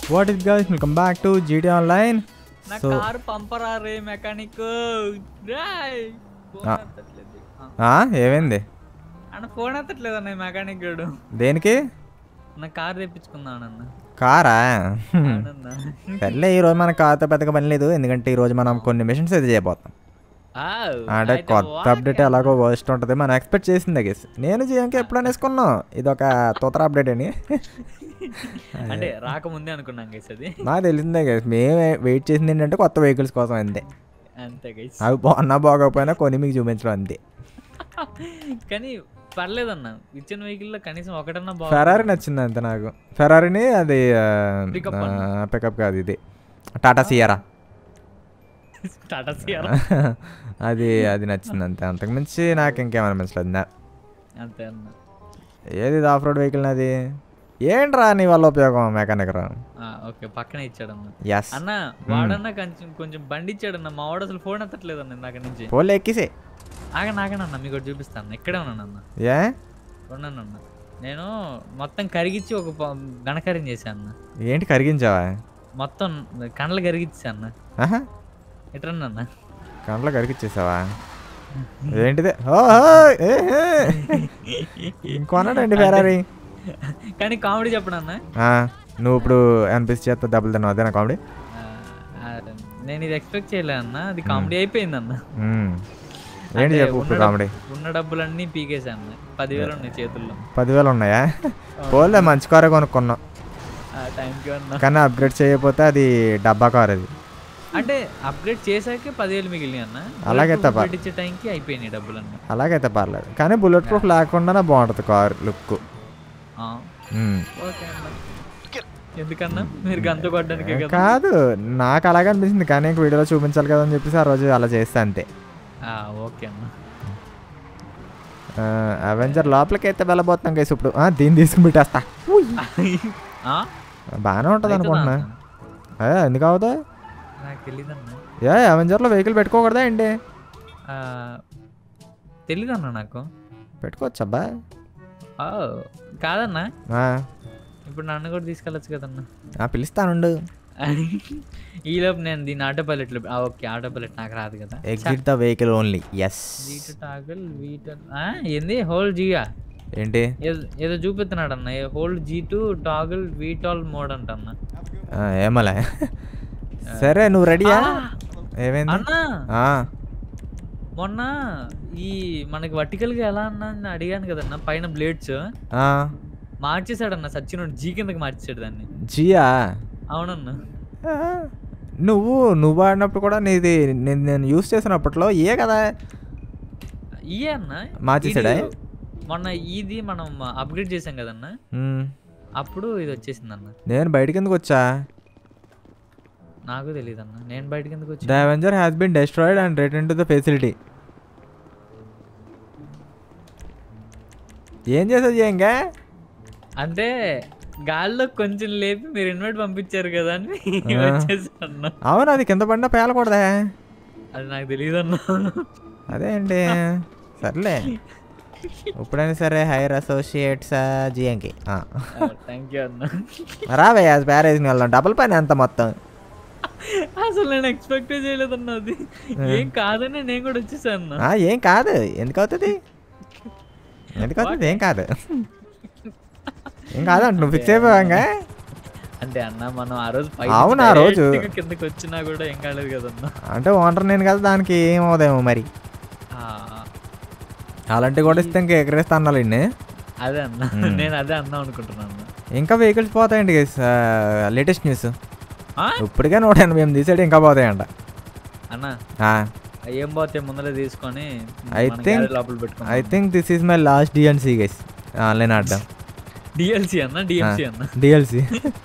What is guys welcome back to GT online నా so car పంపరా రే mechanic రేయ్. ఫోన్ ఆ. ఎత్తట్లేదు. ఆ. ఏమైంది అన్న ఫోన్ ఎత్తట్లేదు అన్న ఈ మెకానిక్ గడు దేనికి నా కారు తెప్పించుకుందానన్న కారా అవునన్నా. సర్లే ఈ రోజు మన కార్తో పెద్దగా పని లేదు ఎందుకంటే ఈ రోజు మనం కొన్ని మిషన్స్ అయితే చేయబోతాం ఆవ్. అంటే అయితే కొత్త ఓకే అప్డేట్ ఎలాగో వర్స్ట్ ఉంటుంది మనం ఎక్స్పెక్ట్ చేసింది గేస్ నేను జీఎంకి ఎప్పుడైనా వేసుకున్నాం ఇది ఒక తొతర అప్డేట్ అని అంటే రాకముందే అనుకున్నాం గైస్ అది నాకు తెలిసిందే గేస్ మేము వెయిట్ చేసింది ఏంటంటే కొత్త వెహికల్స్ కోసం అంతే అంతే గైస్ అవి బాగున్నా బాగోకపోయినా కొన్ని మీకు చూపించడం అంతే కానీ పర్లేదన్న ఇచ్చిన వెహికల్ లో కనీసం ఒకటన్నా ఫెరారీ నచ్చింది అంతే నాకు ఫెరారీని అది Pickup పికప్ కాదు ఇది టాటా సియరా టాటా సియారా అది అది నచ్చింది అంతే అంతకుమించి నాకు ఇంకేమనిపించలేదు నా అంతే అన్న ఏది ఇది ఆఫ్ రోడ్ వెహికల్ నాది ఏంట్రా నీ వల్ల ఉపయోగం మెకానిక్ రా ఆ, ఓకే పక్కనే ఇచ్చాడన్న ఎస్ అన్న వాడన్నా కొంచెం కొంచెం బండి ఇచ్చాడన్న మా వాడు అసలు ఫోన్ ఎత్తట్లేదన్న ఇందాక నుంచి పోలే ఎక్కిసే ఆగ నాగనన్న మీకు ఒకటి చూపిస్తాను ఇక్కడే ఉన్నానన్న ఏ ఉన్నానన్న నేను మొత్తం కరిగిచ్చి ఒక ప- ఘనకార్యం చేశాను అన్న ఏంటి కరిగించావా మొత్తం కండ్లు కరిగిచ్చా అన్న ఆహా ఎట్రన్న కంట్లో కరిగిచ్చేసావా ఏంటిదే ఓ ఇంకొన్నాడండి ఫెరారీ కానీ కామెడీ చెప్పడన్న ఆ, నువ్వు ఇప్పుడు అనిపిస్తే చేస్తా దెబ్బలు తిన్నావు అదేనా కామెడీ ఆ, ఆ, నేను ఇది ఎక్స్పెక్ట్ చేయలే అన్న అది కామెడీ అయిపోయింది అన్న మ్మ్. ఏంటి అంటే చెప్పు ఉన్న ఇప్పుడు డబ్బు- కామెడీ ఉన్న డబ్బులన్నీ పీకేశాను పదివేలు ఉన్నాయి చేతుల్లో పదివేలు ఉన్నాయా పోలే మంచి కారే కొనుక్కున్నాం ఆ టైంకి అన్న కానీ అప్గ్రేడ్ చేయకపోతే అది డబ్బా కార్ అది అంటే అప్గ్రేడ్ చేశాకే పదివేలు మిగిలినాయి అన్న అలాగే Bullet proof తప్ప. పెట్టించే టైంకి అయిపోయినాయి డబ్బులన్నీ అలాగైతే పర్లేదు కానీ బుల్లెట్ ప్రూఫ్ లేకుండానే బాగుంటుంది కార్ లుక్ ఆ, ఓకే అన్న ఎందుకన్నా మీరు గంత కొట్టడానికే కదా కాదు నాకు అలాగే అనిపించింది కానీ ఇంక వీడియోలో చూపించాలి కదా అని చెప్పేసి ఆ రోజు అలా చేస్తా అంతే ఆ, ఓకే అన్న అవెంజర్ లోపలికి అయితే వెళ్ళబోతున్నాం కేసు ఇప్పుడు ఆ, దీన్ని తీసుకుని పెట్టేస్తా ఆ? బాగానే ఉంటుంది అవుతుందా అనుకుంటున్నా అన్న? ఏ ఎందుకు అవుతా నాకు తెలీదన్న ఏ అవెంజర్లో వెహికల్ పెట్టుకోకూడదా ఏంటి ఆ, తెలీదన్న నాకు పెట్టుకోవచ్చు అబ్బా ఆ, కాదన్నా ఆ, ఇప్పుడు నన్ను కూడా తీసుకెళ్ళచ్చు కదన్నా ఆ, పిలుస్తానుండు ఈలోపు నేను దీన్ని ఆటో పైలట్లో ఓకే ఆటో పైలట్ నాకు రాదు కదా exit the vehicle only S G to toggle VTOL ఏంది హోల్ జియా ఏంటి ఏదో ఏదో చూపిస్తున్నాడు అన్న hold G to toggle VTOL mode అంట అన్న ఆ, ఏమలే సరే నువ్వు రెడీయా ఆ! ఏమైంది అన్న ఆ, మొన్న ఈ మనకి vertical గా ఎలా అన్నా అని అడిగాను కదన్న పైన బ్లేడ్స్ ఆ, మార్చేసాడన్న సచ్చినోడు జీ కిందకి మార్చేసాడు దాన్ని జియా అవునన్న ఆ, నువ్వు నువ్వు ఆడినప్పుడు కూడా నీది నేను నేను యూస్ చేసినప్పట్లో ఏ కదా ఇయే అన్న మార్చేసాడా? ఇది మొన్న ఇది మనం అప్గ్రేడ్ చేసాం కదన్న మ్, అప్పుడు ఇది వచ్చేసింది అన్న నేను బయటికి ఎందుకు వచ్చా నాకు తెలియదు అన్న నేను బయటకి ఎందుకు వచ్చి the Avenger has been destroyed and return to the facility ఏం చేసేది ఇంకా అంటే గాల్లో కొంచెం లేపి మీరు ఇన్వైట్ పంపించారు కదా అని ఆ. వచ్చేసి అన్న అవును అది కింద పడినా పేలకూడదా అది నాకు తెలియదు అన్న అదే అండి సర్లే ఇప్పుడైనా సరే హైర్ అసోసియేట్స్ జిఎంకి థ్యాంక్ యూ అన్న రావే అది ప్యారేజ్ని వెళ్దాం డబుల్ పని ఎంత మొత్తం అసలు నేను ఎక్స్పెక్ట్ చేయలేదన్న అది ఏం కాదని నేను కూడా వచ్చేసాను అన్న ఆ, ఏం కాదు ఎందుకు అవుతుంది ఎందుకు అవుతుంది ఏం కాదు ఏం కాదు అంట నువ్వు ఫిక్స్ అయిపోయాగా అంటే అన్న మనం ఆ రోజు అవును, ఆ రోజు. direct గా కిందకి వచ్చినా కూడా ఏం కాలేదు కదన్న అంటే ఓనర్ నేను కదా దానికి ఏం అవదేమో మరి ఆ, అలాంటివి కూడా ఇస్తే ఇంకా ఎగరేస్తా అన్నాలు ఇన్ని అదే అన్న Hmm. నేను అదే అందాం అనుకుంటున్నాను అన్న. ఇంకా వెహికల్స్ పోతాయండి లేటెస్ట్ న్యూస్ ఆ? ఇప్పటికే నూట ఎనభై ఎనిమిది తీసాడు ఇంకా పోతాయంట అన్న ఆ, ఏం పోతే ముందర తీసుకొని I మన think- garage లోపల ఐ పెట్టుకున్నాం think this is my last DNC guys online ఆడడం డిఎల్సి అన్న డిఎంసి అన్న డిఎల్సీ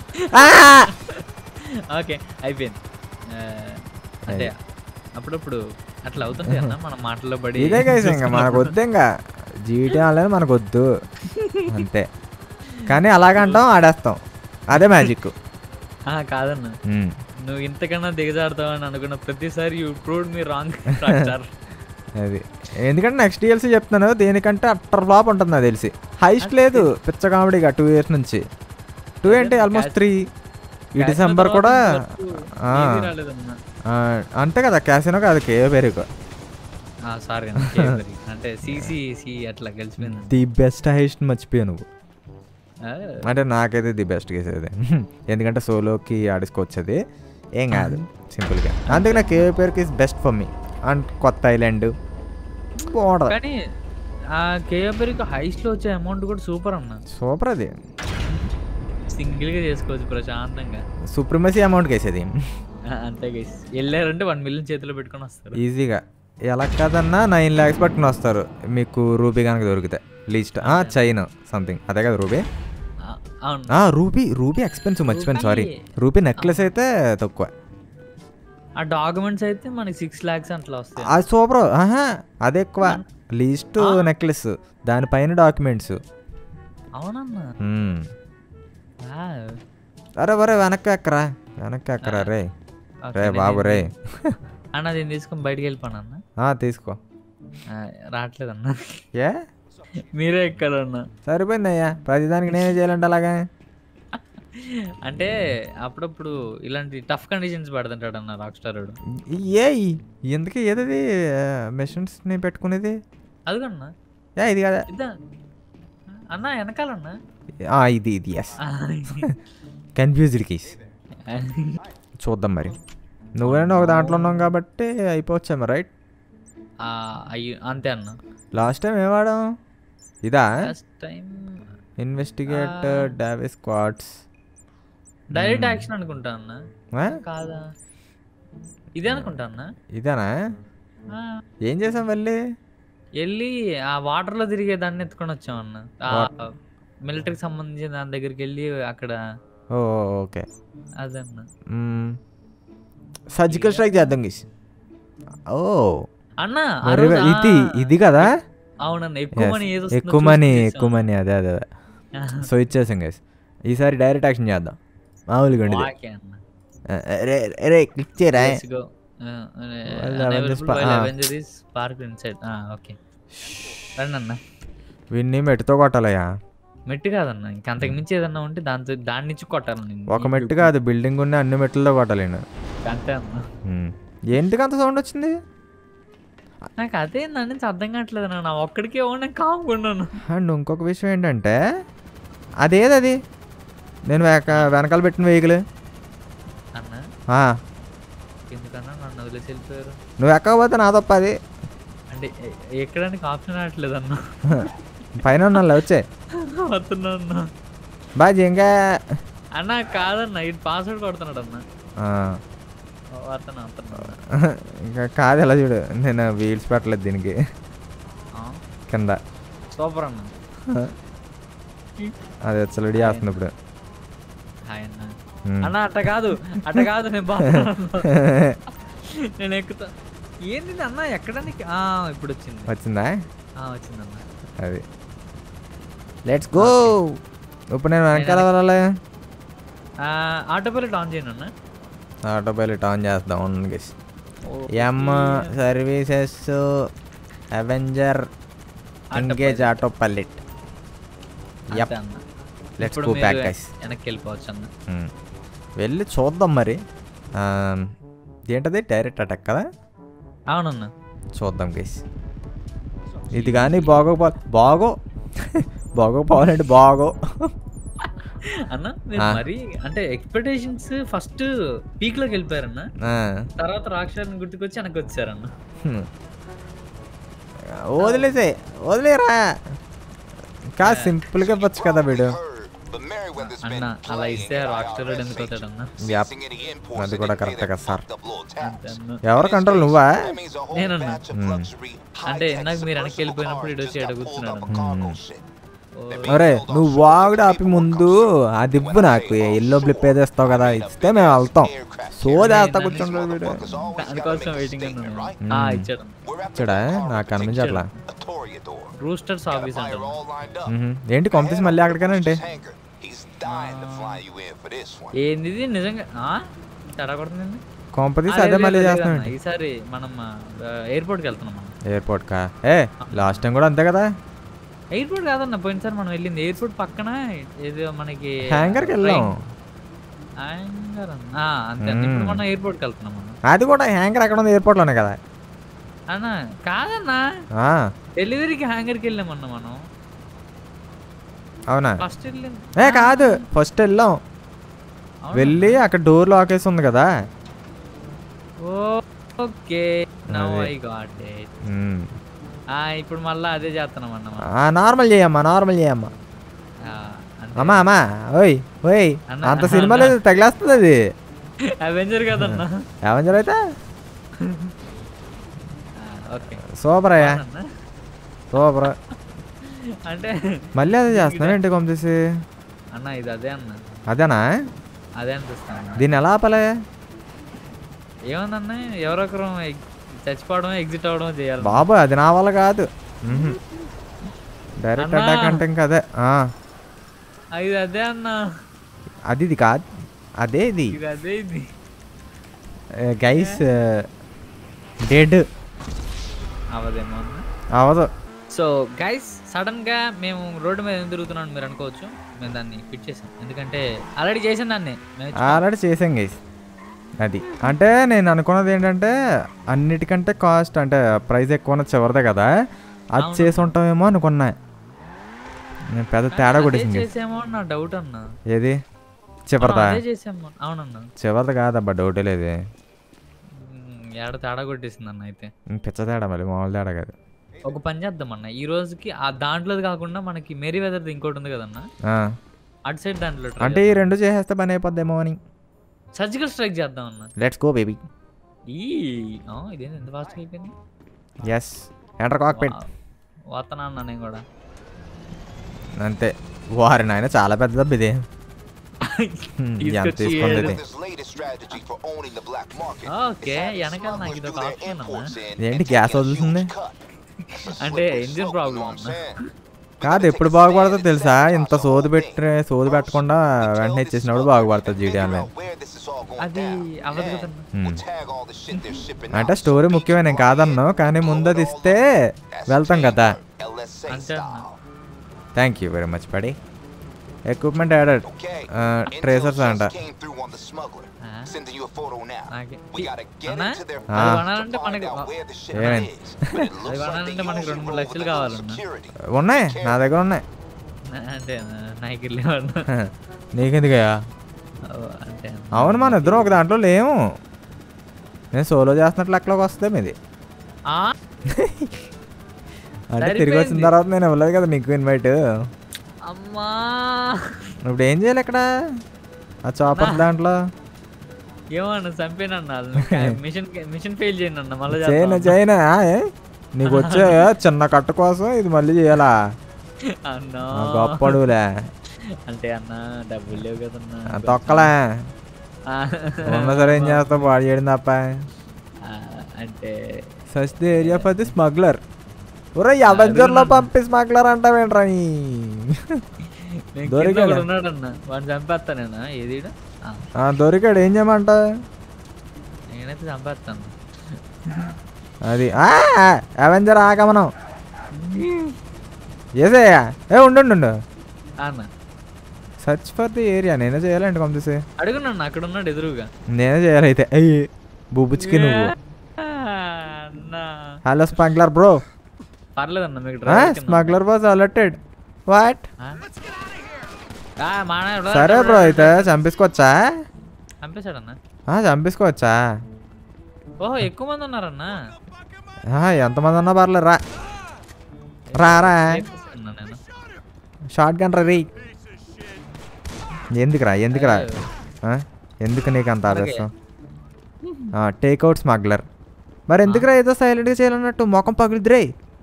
ఓకే అయిపోయింది ఆ, అంటే అప్పుడప్పుడు అట్లా అవుతుంది అన్న మన మాటల్లో పడి ఇదే గైస్ ఇంకా మనకు వద్దు ఇంకా జీటీ ఆన్లైన్ మనకు వద్దు అంతే కానీ అలాగంటాం ఆడేస్తాం అదే మ్యాజిక్ ఆ, కాదన్న నువ్వు ఇంతకన్నా దిగజారుతావని అనుకున్న ప్రతిసారి you prove me wrong star అది ఎందుకంటే నెక్స్ట్ డిఎల్సీ చెప్తున్నాను దేనికంటే అట్టర్ ఫ్లాప్ ఉంటుంది నాకు తెలిసి హైస్ట్ లేదు పిచ్చ కామెడీగా టూ ఇయర్స్ నుంచి టూ ఏంటి ఆల్మోస్ట్ త్రీ ఈ డిసెంబర్ కూడా ఆ, రాలేదన్నా ఆ, అంతే కదా క్యాసినో కాదు కే పెరుగు సారీ అంటే సిసి సి అట్లా కలిసిపోయింది ది బెస్ట్ హైస్ట్ మర్చిపోయావు నువ్వు ఆ, అంటే నాకైతే ది బెస్ట్ కేసేది ఎందుకంటే సోలోకి ఆడేసుకోవచ్చు అది ఏం కాదు సింపుల్గా అందుకే నాకు ఏ పేరుకి is best for me and కొత్త ఐలాండ్ బాగుంటుంది కానీ ఆ కేఎఫ్ఆర్కి హైస్ట్ లో వచ్చే అమౌంట్ కూడా సూపర్ అన్న సూపర్ అది సింగిల్ గా చేసుకోవచ్చు ప్రశాంతంగా సుప్రమసీ అమౌంట్కి వేసేది ఆ, అంతే గైస్ వెళ్ళారంటే వన్ మిలియన్ చేతిలో పెట్టుకొని వస్తారు ఈజీగా ఎలా కాదన్నా నైన్ ల్యాక్స్ పట్టుకుని వస్తారు మీకు రూపీ కనుక దొరికితే లీస్ట్ చైన్ సంథింగ్ అదే కదా రూపీ ఆ, అవును ఆ, రూపీ రూపీ ఎక్స్పెన్సివ్ మర్చిపోయాను సారీ రూపీ నెక్లెస్ అయితే తక్కువ ఆ డాక్యుమెంట్స్ అయితే మనకి సిక్స్ లాక్స్ అట్లా వస్తాయి అది సూపర్ ఆహా అది ఎక్కువ లీస్ట్ నెక్లెస్ దానిపైన డాక్యుమెంట్స్ అవునన్నా ఆ, అరే బరే వెనక్కి ఎక్కరా వెనక్కి ఎక్కరా రే ఓకే, రే నేను బాబు రే అన్న దీన్ని తీసుకొని బయటికి వెళ్ళిపోను అన్న ఆ, తీసుకో ఆ, రావట్లేదన్న ఏ మీరే ఎక్కాలన్న సరిపోయిందయ్యా ప్రతిదానికి నేనే చేయాలంటే అలాగా అంటే అప్పుడప్పుడు ఇలాంటి టఫ్ కండిషన్స్ పడుతుంటాడు అన్న రాక్ స్టార్ ఏ ఎందుకు ఏదది మెషిన్స్ని పెట్టుకునేది అదిగన్నా ఏ ఇది కదా ఇద్దా అన్న వెనకాలన్న ఆ, ఇది ఇది ఎస్ కన్ఫ్యూజ్డ్ కేస్ చూద్దాం మరి నువ్వైనా ఒక దాంట్లో ఉన్నాం కాబట్టి అయిపోవచ్చేమో రైట్ ఆ, అయ్యి అంతే అన్న లాస్ట్ టైం ఏం వాడాం ఇదా first time investigate Davis squads direct action అనుకుంటా అన్న కాదా ఇదే అనుకుంటా అన్న ఇదేనా ఆ, ఏం చేసాం వెళ్ళి వెళ్ళి ఆ వాటర్ లో తిరిగే దాన్ని ఎత్తుకొని వచ్చాం అన్న ఆ మిలిటరీకి సంబంధించిన దాని దగ్గరికి వెళ్ళి అక్కడ ఓ ఓకే అదన్న సర్జికల్ స్ట్రైక్ చేద్దాం గీస్ ఓ అన్న ఆ మరి రోజు ఇది ఆ- ఇది కదా అవునన్న ఎక్కువ Yes. మనీ ఏదో ఎక్కువ మనీ ఎక్కువ మనీ అదే అదే అదే సో ఇచ్చేసాం గైస్ ఈసారి డైరెక్ట్ యాక్షన్ చేద్దాం మామూలుగా ఉండేది అన్న రే రే క్లిక్ చేయరా Let's go. Uh, uh, Well, unavailable Avengers pa- while ah. Avenger is parked inside. Ah, okay. రండి అన్న వీడిని మెట్టుతో కొట్టాలయ్యా మెట్టు కాదన్న ఇంక అంతకు మించి ఏదన్నా ఉంటే దాంతో దాని నుంచి కొట్టాలి నేను. ఒక మెట్టు కాదు బిల్డింగ్ ఉన్న అన్ని మెట్లతో కొట్టాలి ఈయన. అంతే అన్న ఉమ్. ఎందుకు అంత సౌండ్ వచ్చింది నాకు అదే దాని నుంచి అర్థం కావట్లేదు అన్న నా ఒక్కడికే ఉండి కాముకున్నాను అండ్ ఇంకొక విషయం ఏంటంటే అదేది అది నేను వెనక వెనకాల పెట్టిన వెహికల్ అన్న ఎందుకన్నా నన్ను వదిలేసి వెళ్ళిపోయారు నువ్వు ఎక్కకపోతే నా తప్ప అది అంటే ఎ- ఎక్కడానికి ఆప్షన్ రావట్లేదు అన్న పైన ఉన్నా వచ్చే వస్తున్నా అన్న బాజీ ఇంకా అన్న కాదన్న ఇది పాస్వర్డ్ కొడుతున్నాడు అన్న ఆ. వస్తున్నా వస్తున్నా ఇంకా కాదు ఎలా చూడు నేను వీల్స్ పెట్టలేదు దీనికి కింద సూపర్ అన్న అది వచ్చలడి చేస్తుంది ఇప్పుడు హాయ్ అన్న ఉమ్. అన్న అట్ట కాదు అట్ట కాదు నేను బాగా నేను ఎక్కుతా ఏంది ఇది అన్న ఎక్కడానికి ఆ, ఇప్పుడు వచ్చింది వచ్చిందా ఆ, వచ్చిందన్న అది లెట్స్ గో ఇప్పుడు నేను వెనకాల వెళ్ళాలి ఆ, ఆటో పైలట్ ఆన్ చేయండి అన్న ఆటో పైలట్ ఆన్ చేద్దాం అవును గేస్ ఓ, M services Avenger engage autopilot అంతే యప్ అన్న లెట్స్ ఇప్పుడు గో మీరు బ్యాక్ గైస్ వెనక్కి వెళ్ళిపోవచ్చు అన్న వెళ్ళి చూద్దాం మరి ఆ, ఏంటది డైరెక్ట్ అటాక్ కదా అవునన్న చూద్దాం గైస్ ఇది కానీ బాగోపో బాగో బాగోపోవాలంటే బాగో అన్న మీరు ఆ. మరి అంటే ఎక్స్పెక్టేషన్స్ ఫస్ట్ పీక్ లోకి వెళ్ళిపోయారన్న ఆ, తర్వాత రాక్షసాన్ని గుర్తుకొచ్చి వెనక్కి వచ్చారన్న హ్మ్. వదిలేసే వదిలేరా కా సింపుల్గా ఇవ్వచ్చు కదా వీడు అన్న అలా ఇస్తే రాక్షసుడు ఎందుకు అవుతాడన్న యాప్ అది కూడా కరెక్టే కదా సార్ అంతే అన్న ఎవరు కంట్రోల్ నువ్వా నేనన్నా మ్మ్. అంటే ఇందాక మీరు వెనక్కి వెళ్ళిపోయినప్పుడు ఇటు వచ్చి ఎడ కూర్చున్నాడు అన్న. ఓ, అరే నువ్వు వాగుడు ఆపి ముందు అది ఇవ్వు నాకు ఎల్లో బ్లిప్ ఏదేస్తావు కదా ఇస్తే మేము వెళ్తాం సోదేస్తా కూర్చుంటాడు వీడు దానికోసం వెయిటింగ్ ఉన్నాను ఆ ఇచ్చాడు చూడా నాకు కనిపించట్లా రూస్టర్స్ ఆఫీస్ అంటారు మ్మ్. ఏంటి కాంపిటీషన్ మళ్ళీ అక్కడికేనంటే ఏంది ఇది నిజంగా ఆ? తేడా కొడుతుంది కాంపిటీషన్ అదే మళ్ళీ చేస్తున్నాడు ఈసారి మనం ఎయిర్పోర్ట్కి వెళ్తున్నాం మనం ఎయిర్పోర్ట్ కా ఏ లాస్ట్ టైం కూడా అంతే కదా ఎయిర్పోర్ట్ కాదన్న పోయినసారి మనం వెళ్ళింది ఎయిర్పోర్ట్ పక్కన ఏదో మనకి హ్యాంగర్కి వెళ్ళాం హ్యాంగర్ అన్న ఆ, అంతే అన్న. ఇప్పుడు మనం ఎయిర్పోర్ట్కి వెళ్తున్నాం అన్న అది కూడా హ్యాంగర్ ఎక్కడ ఉంది ఎయిర్పోర్ట్లోనే కదా అన్న కాదన్నా ఆ, డెలివరీకి హ్యాంగర్కి వెళ్ళామన్న మనం అవునా ఫస్ట్ వెళ్ళింది ఏ కాదు ఫస్ట్ వెళ్ళాం వెళ్ళి అక్కడ డోర్ లాక్ వేసి ఉంది కదా ఓకే నౌ అదే. I got it um. ఆ ఇప్పుడు మళ్ళీ అదే చేస్తున్నాం అన్న మనం. ఆ, నార్మల్ చేయమ్మా నార్మల్ చేయమ్మా ఆ, అంతే. అమ్మా అమ్మా ఓయ్ ఓయ్ అన్న, అంత సినిమా లేదు తగిలేస్తుంది అది అవెంజర్ కదన్నా ఏమంజర్ అయితే ఆ, ఓకే సూపర్ అయ్యా అవునన్నా? సూపర్ అంటే మళ్ళీ అదే చేస్తున్నాను ఇంటికి పంపించేసి అన్న ఇది అదే అన్న అదేనా అదే అనిపిస్తాను దీన్ని ఎలా ఆపలే ఏముందన్న ఎవరొకరు ఎగ్- చచ్చిపోవడం ఎగ్జిట్ అవడం చేయాలి బాబు అది నా వల్ల కాదు డైరెక్ట్ అన్నా. అటాక్ అంటే ఇంకా అదే ఆ, ఆ, ఇది అదే అన్న అది ఇది కాదు అదే ఇది ఇది అదే ఇది గైస్ డెడ్ అవదేమో అన్న అవదు సో గైస్ సడన్ గా మేము రోడ్డు మీద ఎందుకు తిరుగుతున్నాం మీరు అనుకోవచ్చు మేము దాన్ని ఫిట్ చేసాం ఎందుకంటే ఆల్రెడీ చేసాం దాన్ని మేము ఆల్రెడీ చేసాం గైస్ అది అంటే నేను అనుకున్నది ఏంటంటే అన్నిటికంటే కాస్ట్ అంటే ప్రైస్ ఎక్కువ ఉన్నది చివరిదే కదా అది అవును. చేసి ఉంటామేమో అనుకున్నా నేను పెద్ద తేడా అదే కొట్టేసింది guys. చేసామో అని నా డౌట్ అన్న ఏది మనం చివరిదా అదే చేసాము అవునన్న చివరిది కాదబ్బా డౌటే లేదు ఉమ్, ఏడ తేడా కొట్టేసింది అన్న అయితే పిచ్చ తేడా మళ్ళీ మామూలు తేడా కాదు ఒక పని చేద్దాం అన్న ఈ రోజుకి ఆ దాంట్లోది కాకుండా మనకి మేరీ వెదర్ది ఇంకోటి ఉంది కదన్న ఆ. అటు సైడ్ దాంట్లో అంటే ఈ రెండు చేసేస్తే పని అయిపోద్దేమో అని సర్జికల్ స్ట్రైక్ చేద్దాం అన్న లెట్స్ గో బేబీ ఈ ఆ, ఇదేంది ఎంత ఫాస్ట్ అయిపోయింది ఎస్ ఎంటర్ కాక్పిట్ వస్తున్నా అన్న నేను కూడా అంతే వారి నాయన చాలా పెద్ద దెబ్బ ఇది హ్మ్, ఎంత తీసుకొచ్చి తీసుకుంది ఏదో- ఇది This latest strategy for owning the black market. Okay వెనకాల నాకు ఇది ఒక ఆప్షన్ అన్న ఏంటి గ్యాస్ వదులుతుంది అంటే engine problem అన్న. కాదు ఎప్పుడు బాగుపడుతుందో తెలుసా ఇంత సోది పెట్టి సోది పెట్టకుండా వెంటనే ఇచ్చేసినప్పుడు బాగుపడుతుంది జీడీ ఆన్లైన్ అది అవ్వదు కదన్న అంటే స్టోరీ ముఖ్యమే నేను కాదన్ను కానీ ముందు అది ఇస్తే వెళ్తాం కదా అంతే అన్న థ్యాంక్ యూ వెరీ మచ్ పడి ఎక్విప్మెంట్ యాడెడ్ ట్రేసర్స్ అంట ఆ? Sending you a photo now. నాకే We gotta get అన్నా into their Ah. అది to కొనాలంటే find మనకి out where the shit ఏమైంది? is. But it looks అది like కొనాలంటే they మనకి using రెండు మూడు it లక్షలు for కావాలన్నా security. ఉన్నాయి నా దగ్గర ఉన్నాయి అంటే నాకు వెళ్ళేవాడు నీకెందుకయ్యా అంటే అన్న. అవును మన ఇద్దరం ఒక దాంట్లో లేము నేను సోలో చేస్తున్నట్లు లెక్కలోకి వస్తుంది ఇది ఆ? అంటే తిరిగి వచ్చిన సరిపోయింది. తర్వాత నేను ఇవ్వలేదు కదా మీకు ఇన్వైట్ అమ్మా ఇప్పుడు ఏం చేయాలి ఇక్కడ ఆ చాపర్ దాంట్లో ఏమన్నా చంపేనన్నా మిషన్ మిషన్ ఫెయిల్ చేయండి అన్న మళ్ళీ చేయను చేయను ఆ, ఏ? నీకు వచ్చే చిన్న కట్ట కోసం ఇది మళ్ళీ చేయాలా అన్నా ఆ, గొప్పడులే అంటే అన్న డబ్బులు లేవు కదన్నా ఆ, తొక్కలే ఆ, ఉన్న సరే ఏం చేస్తావు బాడీ చేయడం తప్ప ఆ, అంటే సచ్ the area for the smuggler ఒరే అవెంజర్ లో పంపి స్మగ్లర్ అంటావేంట్రా నీ నేను కింద దొరికాడా? ఒకడు ఉన్నాడన్న వాడిని చంపేస్తానేనా ఏది ఈడ? ఆ, ఆ, దొరికాడు ఏం చేయమంటావు నేనైతే చంపేస్తాను అది అవెంజర్ ఆగమనం ఏసయ్యా ఏ ఉండు ఉండు, ఉండు అన్న సర్చ్ ఫర్ ది ఏరియా నేనే చేయాలండి పంపిస్తే అడుగునన్న అక్కడ ఉన్నాడు ఎదురుగా నేనే చేయాలైతే అయ్యి బుబ్బుచ్చుకి నువ్వు ఆ, అన్న హలో స్మగ్లర్ బ్రో పర్లేదన్న మీకు driver కింద స్మగ్లర్ వాజ్ అలర్టెడ్ వాట్ ఆ? ఆ, మా నాన్న ఎవడో సరే బ్రో అయితే చంపించుకోవచ్చా చంపేశాడన్న ఆ, చంపించుకోవచ్చా ఓహో ఎక్కువ మంది ఉన్నారన్న ఆ, ఎంతమంది ఉన్నా పర్లేదు రా రా రా చేసేస్తున్నా నేను షార్ట్ గన్ రీ ఎందుకురా ఎందుకురా ఆ? ఎందుకు నీకు అంత ఆలస్యం టేక్అవుట్ స్మగ్లర్ మరి ఎందుకురా ఏదో సైలెంట్గా చేయాలన్నట్టు మొఖం పగిలిద్రే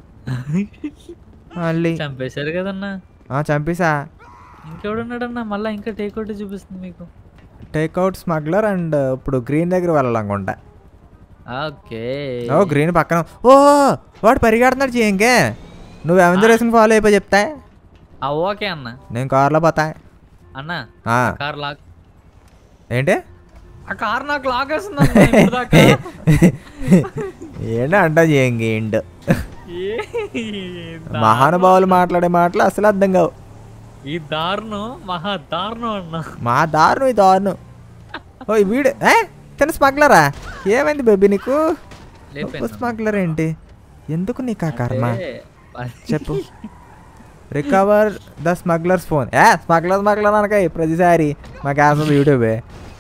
మళ్ళీ చంపేశారు కదన్నా ఆ, చంపేసా ఇంకెవడున్నాడన్నా మళ్ళీ ఇంకా టేక్ అవుట్ చూపిస్తుంది మీకు టేక్అవుట్ స్మగ్లర్ అండ్ ఇప్పుడు గ్రీన్ దగ్గర వెళ్ళాలనుకుంటా ఓకే ఓ గ్రీన్ పక్కన ఓ వాడు పరిగెడుతున్నాడు చేయంకే నువ్వు ఎవెంజర్ వేసుకుని ఫాలో అయిపోయి చెప్తా ఆ ఓకే అన్న నేను కార్లో పోతా అన్న ఆ, కార్ లాక్ ఏంటి ఆ కార్ నాకు లాక్ వేస్తుంది ఏంటి అంట చేయంగి ఏంటి మహానుభావులు మాట్లాడే మాటలు అసలు అర్థం కావు ఈ దారుణం మహా దారుణం అన్న మా దారుణం ఈ దారుణం ఓ ఈ వీడు ఏ తిన స్మగ్లరా ఏమైంది బేబీ నీకు లేపాను నన్ను. స్మగ్లర్ ఏంటి ఎందుకు నీకు ఆ కర్మ అంటే, చెప్పు recover the smugglers phone a smuggler smuggler అనక ప్రతిసారి మా క్యాన్స్ యూట్యూబే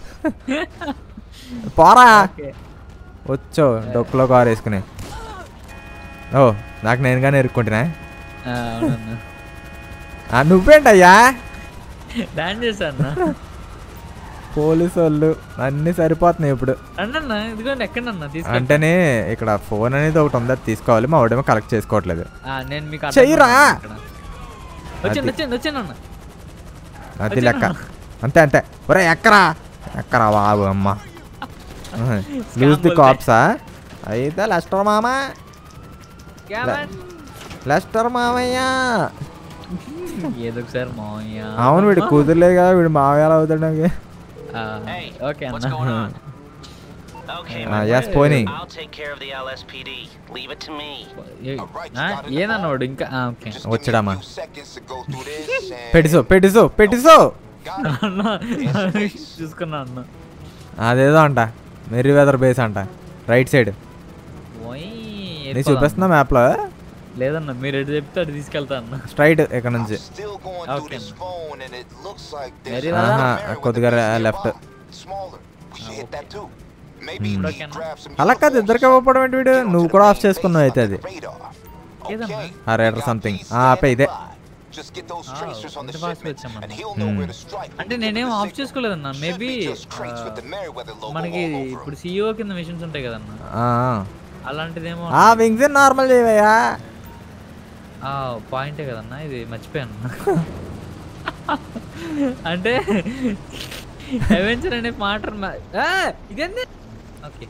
పోరా ఓకే. వచ్చో డొక్కులో కారు వేసుకుని ఓ నాకు నేనుగానే ఇరుక్కుంటున్నా ఆ, అవునన్నా ఆ, నువ్వేంటయ్యా డాన్స్ చేశాను పోలీసు వాళ్ళు అన్నీ సరిపోతున్నాయి ఇప్పుడు అన్న ఇదిగోండి ఎక్కడన్నా తీసుకెళ్ళి అంటేనే ఇక్కడ ఫోన్ అనేది ఒకటి ఉంది అది తీసుకోవాలి మా వాడేమో కలెక్ట్ చేసుకోవట్లేదు నేను మీకు అర్థం చెయ్యరా? చేస్తాను ఇక్కడ. వచ్చేయండి అది. వచ్చేయండి వచ్చేయండి అన్న అది లెక్క అంతే అంతే ఒరే ఎక్కరా ఎక్కరా బాబు అమ్మ లూజ్ ది Scam కాప్సా అయితే లెస్టర్ మామ క్యామన్. లెస్టర్ మామయ్య ఏదో ఒకసారి మావయ్య అవును వీడు కూతురులేదు కదా వీడు మామయ్య అవుతాడు నాకు ఆ, Hey, ఓకే what's going అన్న on? Okay, Ah, my yes, friend. పోనీ. I'll take care of the LSPD. Leave it to me. ఏ- ఆ, ఏదన్నాడు ఇంకా ఆ, okay Just give me a వచ్చాడమ్మా. few seconds to go through this and- పెట్టిసో పెట్టిసో పెట్టిసో Got it. అన్న చూసుకున్నా అన్న అదేదో అంట Merryweather base right side సైడ్ ఓయ్, నేను వెళ్ళిపోదాం. చూపిస్తున్నా మ్యాప్లో లేదన్న మీరు ఎటు చెప్తే అటు తీసుకెళ్తా అన్న స్ట్రైట్ ఇక్కడ నుంచి I'm still going through Okay. this phone and it looks like there's Very another well. Mary with కొద్దిగా a PCM left. on. Smaller. We should hit that too. Maybe Hmm. you Okay, need అన్న. grab some అలా కాదు uniforms ఇద్దరికి or ఇవ్వకపోవడం ఏంటి వీడు something. Get నువ్వు onto కూడా the ఆఫ్ main చేసుకున్నావు base అయితే under అది the radar. ఏదన్నా? Okay. ఆ red or We got something. these ఆ, ఆపే ఇదే. standby. Just get those Ah, tracers on the ఎంత fast shipment వచ్చామన్న. and he'll know Hmm. where to strike. when అంటే we get నేనేం the ఆఫ్ signal. చేసుకోలేదన్న Should maybe be just traits with the Merryweather logo మనకి all over 'em. ఇప్పుడు CEO కింద missions ఉంటాయి కదన్న ఆ, అలాంటిదేమో ఆ వింగ్స్ నార్మల్ చేయవయ్యా ఆ పాయింటే కదన్నా ఇది మర్చిపోయాను అంటే అడ్వెంచర్ అనే మాట మ- ఆ, ఇదేంది ఓకే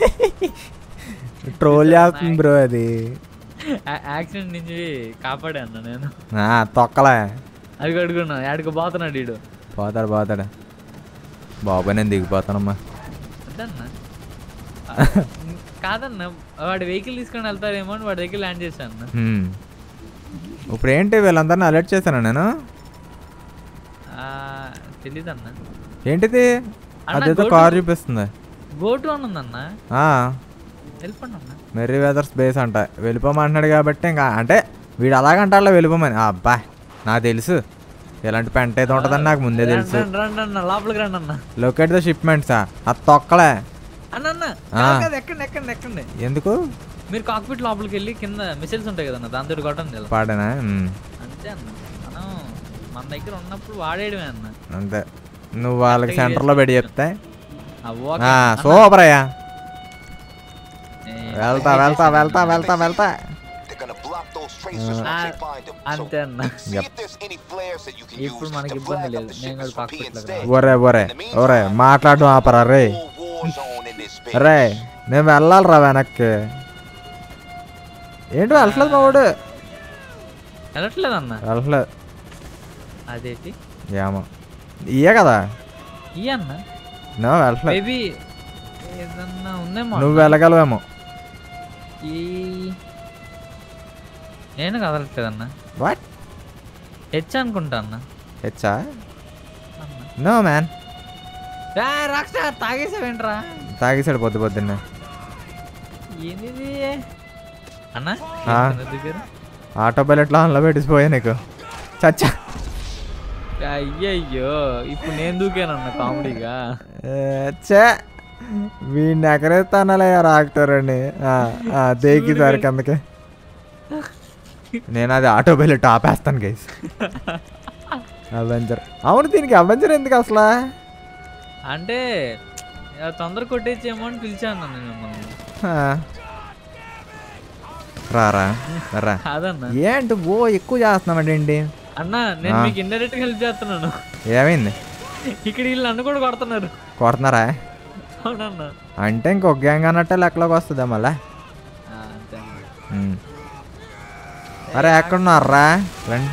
ట్రోల్ చేస్తుంది బ్రో అది యాక్సిడెంట్ నుంచి కాపాడాను నేను ఆ, తొక్కలే అది అడుగున్నా ఆడికి పోతున్నాడు వీడు పోతాడు పోతాడు బాబు నేను దిగిపోతానమ్మా వద్దన్న ఆ, కాదన్న వాడి వెహికల్ తీసుకొని వెళ్తారేమో అని వాడి దగ్గర ల్యాండ్ చేశాను అన్న హ్మ్. ఇప్పుడు ఏంటి వీళ్ళందరినీ అలర్ట్ చేశాను నేను తెలీదన్న ఏంటిది అన్న, అదేదో go కార్ to- చూపిస్తుంది గోటు అని ఉందన్న ఆ, వెళ్ళిపోండి అన్న మెర్రీ వెదర్స్ బేస్ అంట వెళ్ళిపోమంటున్నాడు కాబట్టి ఇంకా అంటే వీడు అలాగంటాడులో వెళ్ళిపోమని ఆ, అబ్బా నాకు తెలుసు ఇలాంటి పెంట ఏదో ఉంటుందని నాకు ముందే తెలుసు రండి రండి అన్న లోపలికి రండి అన్న లొకేట్ ద షిప్మెంట్సా అది తొక్కలే అన్న అన్న ఆ. కాదు, కాదు, ఎక్కండి ఎక్కండి ఎక్కండి ఎందుకు మీరు కాక్పిట్ లోపలికి వెళ్ళి కింద మిసైల్స్ ఉంటాయి కదన్న దాంతో కొట్టండి ఇలా. పాడనా హ్మ్. అంతే అన్న మనం మన దగ్గర ఉన్నప్పుడు వాడేయడమే అన్న అంతే నువ్వు వాళ్ళకి సెంటర్లో పెట్టి చెప్తే ఆ, ఓకే ఆ, అన్న. సూపర్ అయ్యా ఏ, వెళ్తా వెళ్తా వెళ్తా వెళ్తా వెళ్తా They're gonna block those tracers Ah, once they find them. So అంతే అన్న see Yep. if there's any flares that you can ఇప్పుడు use మనకి to ఇబ్బంది flag up లేదు. the నేను shipments కూడా from P cockpit instead. లో ఒరే ఒరే In the meantime, ఒరే మాట్లాడడం ఆపరా రే full war zone in this space. రే నేను వెళ్ళాలిరా వెనక్కి ఏంటి వెళ్ళట్లేదు మా వాడు వెళ్ళట్లేదన్న వెళ్ళట్లేదు అదేంటి ఏమో ఇయే కదా ఈ అన్న నో వెళ్ళట్లేదు మేబీ ఏదన్నా ఉందేమో నువ్వు అన్న. వెళ్ళగలవేమో ఈ నేను కదలట్లేదన్న వాట్ హెచ్ అనుకుంటా అన్న హెచ్చా అన్న. నో మ్యాన్ రా, రాక్షా తాగేసావేంట్రా తాగేసాడు పొద్దు పొద్దున్నే ఏంది అన్న ఆ. దగ్గర ఆటో పైలట్లో ఆన్లో పెట్టిపోయా నీకు చచ్చా అయ్యయ్యో ఇప్పుడు నేను దూకానన్న కామెడీగా చే వీడిని ఎక్కడెత్తానలే రాక్టర్ అని దేకి సరికి అందుకే నేను అది ఆటో పైలట్ ఆపేస్తాను గైస్ అవెంజర్ అవును దీనికి అవెంజర్ ఎందుకు అసలు అంటే ఆ, తొందర కొట్టేసేమో అని పిలిచాను నన్ను మిమ్మల్ని ఆ. రారా రా కాదన్న ఏంటి ఓ ఎక్కువ చేస్తున్నామండి ఏంటి అన్న నేను ఆ. మీకు ఇండైరెక్ట్ గా హెల్ప్ చేస్తున్నాను ఏమైంది ఇక్కడ వీళ్ళు నన్ను కూడా కొడుతున్నారు కొడుతున్నారా అవునన్న అంటే ఇంకొక గ్యాంగ్ అన్నట్టే లెక్కలోకి వస్తుందా మళ్ళా ఆ, అంతే అన్న. ఉమ్. అరే ఎక్కడున్నారా రండి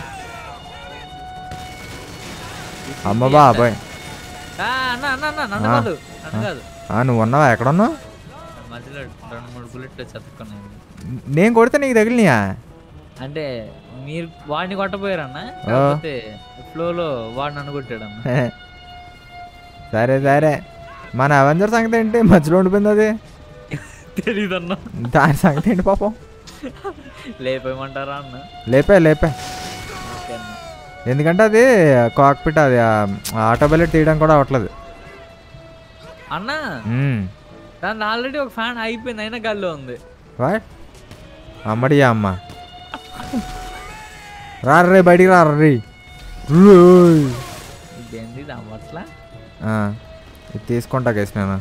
అమ్మ బాబాయ్ ఆ, అన్న అన్న అన్న నన్ను ఆ. కాదు నన్ను కాదు ఆ, నువ్వు ఉన్నావా ఎక్కడున్నావు మధ్యలో రెండు మూడు బుల్లెట్లు చదువుకున్నాను నేను కొడితే నీకు తగిలినాయా అంటే మీరు వాడిని కొట్టపోయారన్న కాకపోతే ఫ్లోలో వాడు నన్ను కొట్టాడన్న సరే సరే మన అవెంజర్ సంగతి ఏంటి మధ్యలో ఉండిపోయింది అది తెలీదు అన్న దాని సంగతి ఏంటి పాపం లేపేయమంటారా అన్న లేపే లేపే ఓకే అన్న ఎందుకంటే అది కాక్పిట్ అది ఆటో బెల్లెట్ తీయడం కూడా అవ్వట్లేదు అన్న మ్మ్. దాని ఆల్రెడీ ఒక ఫ్యాన్ అయిపోయింది అయినా గాల్లో ఉంది వాట్ అమ్మడి అమ్మ రారే బయటికి రారీ ఇదేంది ఇది అవ్వట్లా ఇది తీసుకుంటా కేసు నేను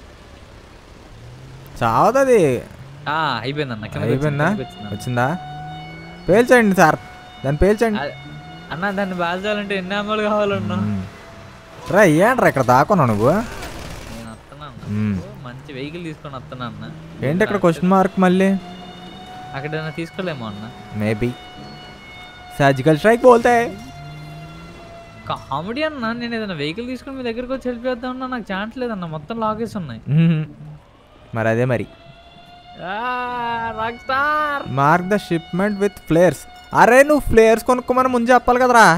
చావదది ఆ, అయిపోయిందన్న కిందకి వచ్చింది, అయిపోయిందా కిందకి వచ్చింది అన్న. వచ్చిందా పేల్చండి సార్ దాన్ని పేల్చండి ఆ, అన్న దాన్ని బాల్చాలంటే ఎన్ని అమ్మలు కావాలన్నా మ్మ్. రా ఏంట్రా ఇక్కడ దాకున్నావు నువ్వు నేను వస్తున్నా అన్న మ్మ్. ఓ, మంచి వెహికల్ తీసుకొని వస్తున్నా అన్న ఏంటి ఇక్కడ క్వశ్చన్ మార్క్ మళ్ళీ అక్కడ ఏదైనా తీసుకోలేమో అన్న మేబీ సర్జికల్ స్ట్రైక్ బోల్తే కామెడీ అన్న నేను ఏదైనా వెహికల్ తీసుకొని మీ దగ్గరకు వచ్చి హెల్ప్ చేద్దామన్నా నాకు ఛాన్స్ లేదన్న మొత్తం లాగేసి ఉన్నాయి మ్మ్. మరి అదే మరి rock star mark the shipment with flares అరే నువ్వు ఫ్లేయర్స్ కొనుక్కోమని ముందు చెప్పాలి కదరా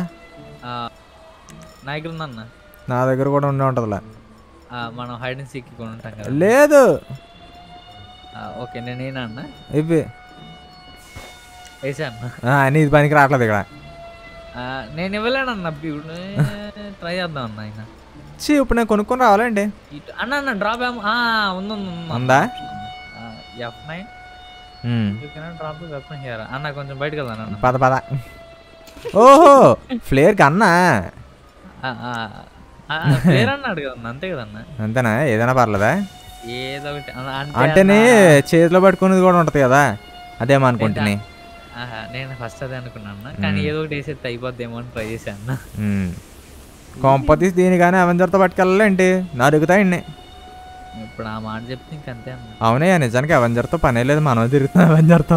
నా దగ్గర ఉందన్న నా దగ్గర కూడా ఉండే ఉంటుందిలే ఆ, మనం హైడ్ అండ్ సీక్ కొని ఉంటాం కదా లేదు ఆ, ఓకే నేనేనా అన్న ఇవి వేసా అన్న ఆ, నీ ఇది పనికి రావట్లేదు ఇక్కడ ఆ, నేను ఇవ్వలేనన్న ఇప్పుడు ట్రై చేద్దాం అన్న ఆయన చీ ఇప్పుడు నేను కొనుక్కొని రావాలండి ఇటు అన్న అన్న డ్రాప్ ఉంది ఉంది ఉంది, ఉంది. ఉందా? ఎఫ్ నైన్ మ్మ్. You cannot drop weapon here అన్న కొంచెం బయటకు వెళ్దాను అన్న పద పద ఓహో ఫ్లేర్ కన్నా ఆ, ఆ, ఆ, పేరు అన్నాడు కదన్న అంతే కదన్న అంతేనా ఏదైనా పర్లేదా ఏదో ఒకటి అన్న, అంటే అంటేనే అన్న- చేతిలో పట్టుకునేది కూడా ఉంటుంది కదా అదేమో అనుకుంటుని ఆహా, నేను ఫస్ట్ అదే అనుకున్నాను అన్న. కానీ ఏదో ఒకటి వేసేది అయిపోద్దేమో అని ట్రై చేశాను అన్న కొంపతీసి దీని కానీ అవెంజర్తో పట్టుకెళ్ళాలండి నరుగుతాయండి ఇప్పుడు ఆ మాట చెప్తే ఇంకంతే అన్న అవునయ్యా నిజానికి అవెంజర్తో పనే లేదు మనం తిరుగుతున్నాం అవెంజర్తో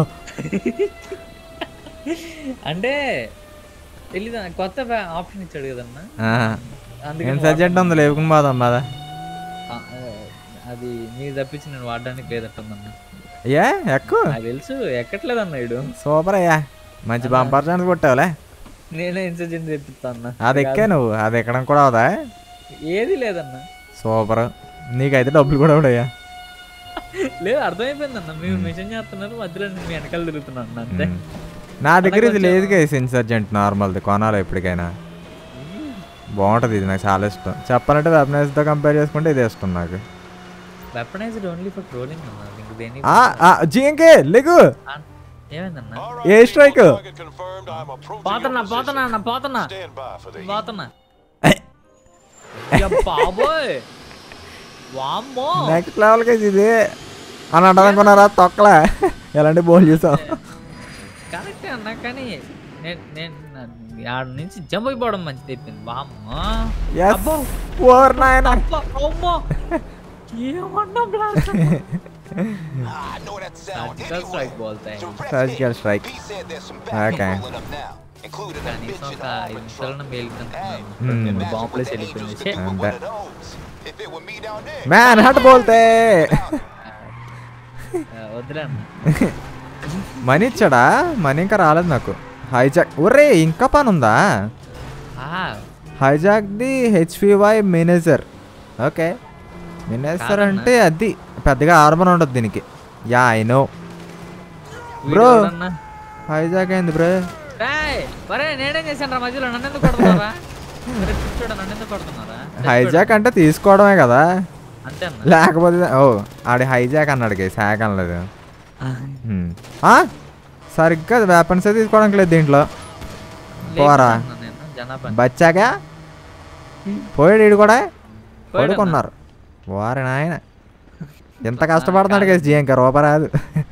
అంటే తెలీదు అన్న, కొత్త ఆప్షన్ ఇచ్చాడు కదన్న అందుకని ఏం సబ్జెక్ట్ ఉంది లేకుండా పోదాం బాధ ఆ, ఆ, అది మీరు తప్పించి నేను వాడడానికి లేదట్టుందన్న ఏ ఎక్కువ నాకు తెలుసు ఎక్కట్లేదన్న ఇడు సూపర్ అయ్యా మంచి బంపర్ ఛాన్స్ కొట్టావులే నేనే ఇన్సర్జెంట్ తెప్పిస్తా అన్న అది ఎక్కే నువ్వు అది ఎక్కడం కూడా అవుదా ఏది లేదన్న సూపర్ నీకైతే డబ్బులు కూడా ఉన్నాయా లేదు అర్థమైపోయిందన్న మీరు మిషన్ చేస్తున్నారు మధ్యలో నేను మీ వెనకాల తిరుగుతున్నాను అన్న, అంతే నా దగ్గర ఇది లేదు కేసు ఇన్సర్జెంట్ నార్మల్ది కొనాలి ఎప్పటికైనా బాగుంటుంది ఇది నాకు చాలా ఇష్టం చెప్పాలంటే వెపనైజ్తో కంపేర్ చేసుకుంటే ఇది ఇష్టం నాకు వెపనైజ్డ్ ఓన్లీ ఫర్ ట్రోలింగ్ అన్న ఇంక దేని ఆ, ఆ, జింకే లేకు ఏమైందన్న ఏ స్ట్రైక్ పోతున్నా పోతున్నా అన్న పోతున్నా Stand by for the పోతున్నా అయ్య బాబోయ్ వామ్మో నెక్స్ట్ లెవెల్ కేసు ఇది అని అంటారనుకున్నారా తొక్కలే ఎలాంటి బోల్ చూసాం కరెక్టే అన్న కానీ నేను నేను ఆడ నుంచి జంప్ అయిపోవడం మంచిది అయిపోయింది వామ్మో ఎస్ అబ్బో ఓర్ నాయన అబ్బా, అమ్మో ఏమన్నా blast I know that sound. Surgical Anyway, strike బోల్తాయి direct Surgical hit. strike. He said there's some Okay. bad people in them now, including a కనీసం bitch in ఒక a ఐదు armored నిమిషాలను truck. మేలుకుంటున్నాను Hmm. నేను Imagine bomb what place the వెళ్ళిపోయింది angels ఛే, could do with And one of those. If it were me down there. మ్యాన్ హట్ బోల్తే ఆ, వద్దులే అన్న మనీ ఇచ్చాడా మనీ ఇంకా రాలేదు నాకు హైజాక్ ఒరే ఇంకా పని ఉందా ఆ, hijack the HPY manager okay manager కాదన్నా. అంటే అది పెద్దగా ఆర్మర్ ఉండదు దీనికి యా ఐ నో వీడు Bro. ఎవడన్నా? హైజాక్ అయింది బ్రో ఏయ్, ఒరే నేనేం చేశాను రా మధ్యలో నన్ను ఎందుకు కొడుతున్నారా ఒరే, పిచ్చోడా, నన్ను ఎందుకు కొడుతున్నారా హైజాక్ అంటే తీసుకోవడమే కదా అంతే అన్న లేకపోతే ఓ ఆడి హైజాక్ అన్నాడు కేసు హ్యాక్ అనలేదు హ్మ్. ఆ? సరిగ్గా వెపన్స్ తీసుకోవడానికి లేదు దీంట్లో పోరా. లేపేదన్నా నేను జనాభా బచ్చాగా పోయాడు ఈడు కూడా పోయాడన్నా. పడుకున్నారు వారి నాయన ఎంత కష్టపడుతున్నాడు కేసు జీఎంక రూపరాదు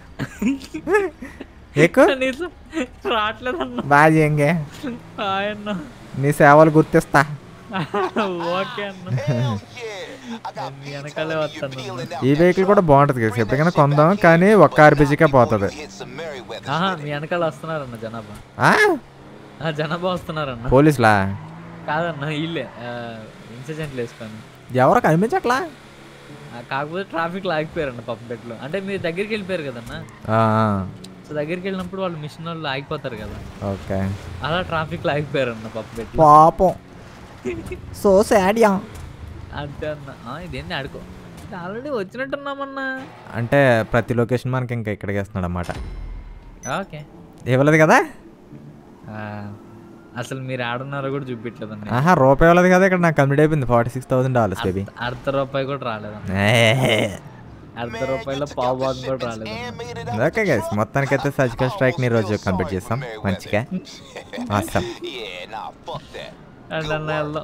ఎక్కువ కనీసం రావట్లేదన్న బాగా జీఎంకే ఆయన నీ సేవలు గుర్తిస్తా ఓకే అన్న Hell yeah. I got నేను beats వెనకాలే on you వస్తాను peeling out ఈ that వెహికల్ కూడా బాగుంటుంది కేసు ఎప్పటికైనా కొందాం కానీ ఒక్క ఆర్బీజీకే పోతుంది hit some Merryweather ఆహా with మీ it. వెనకాల వస్తున్నారన్న జనాభా ఆ? ఆ, జనాభా వస్తున్నారన్న పోలీసులా కాదన్న ఇల్లే ఇన్సిడెంట్లు వేసుకొని ఎవరు కనిపించట్లా ఆ, కాకపోతే ట్రాఫిక్ లాగిపోయారన్న పప్పబెట్లో అంటే మీరు దగ్గరికి వెళ్ళిపోయారు కదన్న ఆ, ఆ. సో దగ్గరికి వెళ్ళినప్పుడు వాళ్ళు మిషన్ వాళ్ళు ఆగిపోతారు కదా ఓకే అలా ట్రాఫిక్ లాగిపోయారన్న పప్పబెట్లో పాపం సో సాడ్ యా అంతే అన్న ఆ, ఇదేంది ఆడుకో ఆల్రెడీ వచ్చినట్టున్నామన్నా అంటే ప్రతి లొకేషన్ మనకి ఇంకా ఇక్కడికి వేస్తున్నాడు అన్నమాట ఓకే ఇవ్వలేదు కదా ఆ, అసలు మీరు ఆడున్నారో కూడా చూపించలేదండి ఆహా రూపాయి ఇవ్వలేదు కదా ఇక్కడ నాకు కంప్లీట్ అయిపోయింది forty six thousand dollars baby అర్ధ రూపాయి కూడా రాలేదన్న అర్ధ రూపాయల పావు భాగం కూడా రాలేదు And made it out okay guys మొత్తానికైతే సర్జికల్ స్ట్రైక్ని ఈరోజు కంప్లీట్ చేస్తాం మంచిగా awesome. Yeah, nah, fuck that. And అన్న వెళ్దాం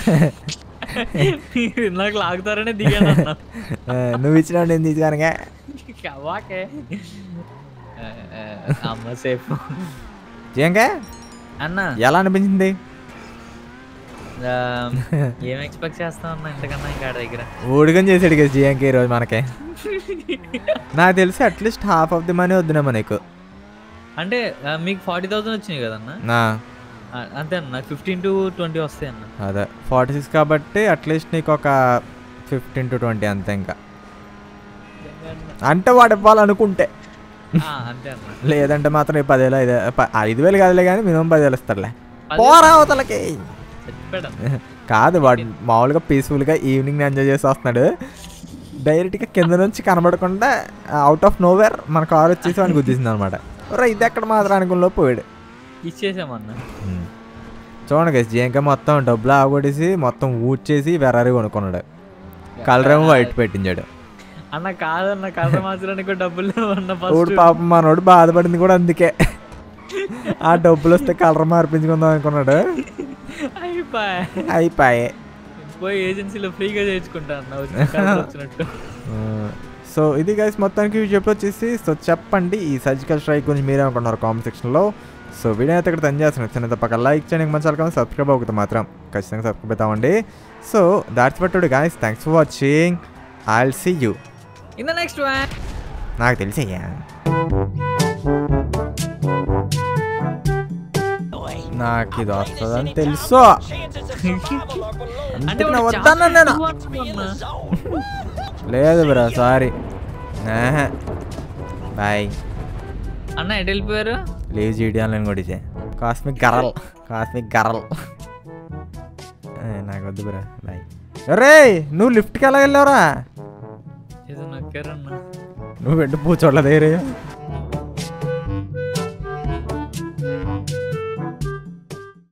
మీరు నాకు లాగుతారనే దిగాను అన్న ఆ, నువ్వు ఇచ్చిన నేను తీసుకానుగా కవాకే ఆ, ఆ, అమ్మ సేఫ్ జీవంగా అన్న ఎలా అనిపించింది ఆ, ఏం ఎక్స్పెక్ట్ చేస్తా అన్న ఇంతకన్నా ఇంకా ఆడ దగ్గర ఊడిగం చేసాడు కదా జియాంకి ఈరోజు మనకి నాకు తెలిసి at least half of the money వద్దునేమో నీకు అంటే ఆ, మీకు ఫార్టీ థౌసండ్ వచ్చినాయి కదన్న నా ఆ, అంతే అన్న నాకు ఫిఫ్టీన్ టు ట్వంటీ వస్తాయి అన్న అదే ఫార్టీ సిక్స్ కాబట్టి అట్లీస్ట్ నీకు ఒక ఫిఫ్టీన్ టు ట్వంటీ అంతే ఇంకా అంటే వాడు ఇవ్వాలనుకుంటే ఆ, అంతే అన్న లేదంటే మాత్రం ఈ పదివేలు ఐదు ప- ఐదు వేలు కాదులే కానీ మినిమం పదివేలు ఇస్తారులే పదివేలు? పోరా అవతలకి చచ్చిపోయాడు కాదు వాడు మామూలుగా పీస్ఫుల్గా ఈవినింగ్ ఎంజాయ్ చేసి వస్తున్నాడు డైరెక్ట్గా కింద నుంచి కనబడకుండా అవుట్ ఆఫ్ నోవేర్ మన కార్ వచ్చేసి వాడిని గుద్దేసింది అనమాట ఇది ఎక్కడ మాత్రం అనుకున్న పోయాడు ఇచ్చేసామన్న చూడండి గైస్ జింక మొత్తం డబ్బులు ఆగొట్టేసి మొత్తం ఊడ్చేసి వెరారీ కొనుక్కున్నాడు కలర్ ఏమో వైట్ పెట్టించాడు అన్న కాదన్న కలర్ మార్చడానికి కూడా డబ్బులు లేవన్న ఊడు ఫస్ట్ పాపం మనోడు బాధపడింది కూడా అందుకే ఆ డబ్బులు వస్తే కలర్ మార్పించుకుందాం అనుకున్నాడు అయిపోయా అయిపోయాయి పోయి ఏజెన్సీలో ఫ్రీగా చేయించుకుంటా అన్న వచ్చిన colour వచ్చినట్టు సో ఇది గైస్ మొత్తానికి చెప్పి వచ్చేసి సో చెప్పండి ఈ సర్జికల్ స్ట్రైక్ గురించి మీరే అనుకున్నారు కామెంట్ సెక్షన్లో సో వీడియో అయితే ఇక్కడ తను చేస్తున్నాను చిన్న తప్పక లైక్ చేయండి మంచి వాళ్ళకి సబ్స్క్రైబ్ అవుతుంది మాత్రం ఖచ్చితంగా సబ్స్క్రైబ్ అవుతామండి సో దాట్స్ పట్టుడు guys thanks for watching I will see you in the next one నాకు తెలిసయ్యా నాకు ఇది వస్తుందని తెలుసు అంటే అందుకే వాడు వద్దన్నా చాలా నేను ఎక్కువ అనుకున్నా. లేదు బ్రో సారీ బాయ్ అన్న ఎటు వెళ్ళిపోయారు లీవ్ చేయడం నేను కూడా ఇచ్చే కాస్మిక్ గరల్ కాస్మిక్ గరల్ ఏ, నాకు వద్దు బ్రా బాయ్ రే నువ్వు లిఫ్ట్కి ఎలా వెళ్ళావురా ఏదో నొక్కారన్న నువ్వు పెట్టు పూచోళ్ళ దగ్గర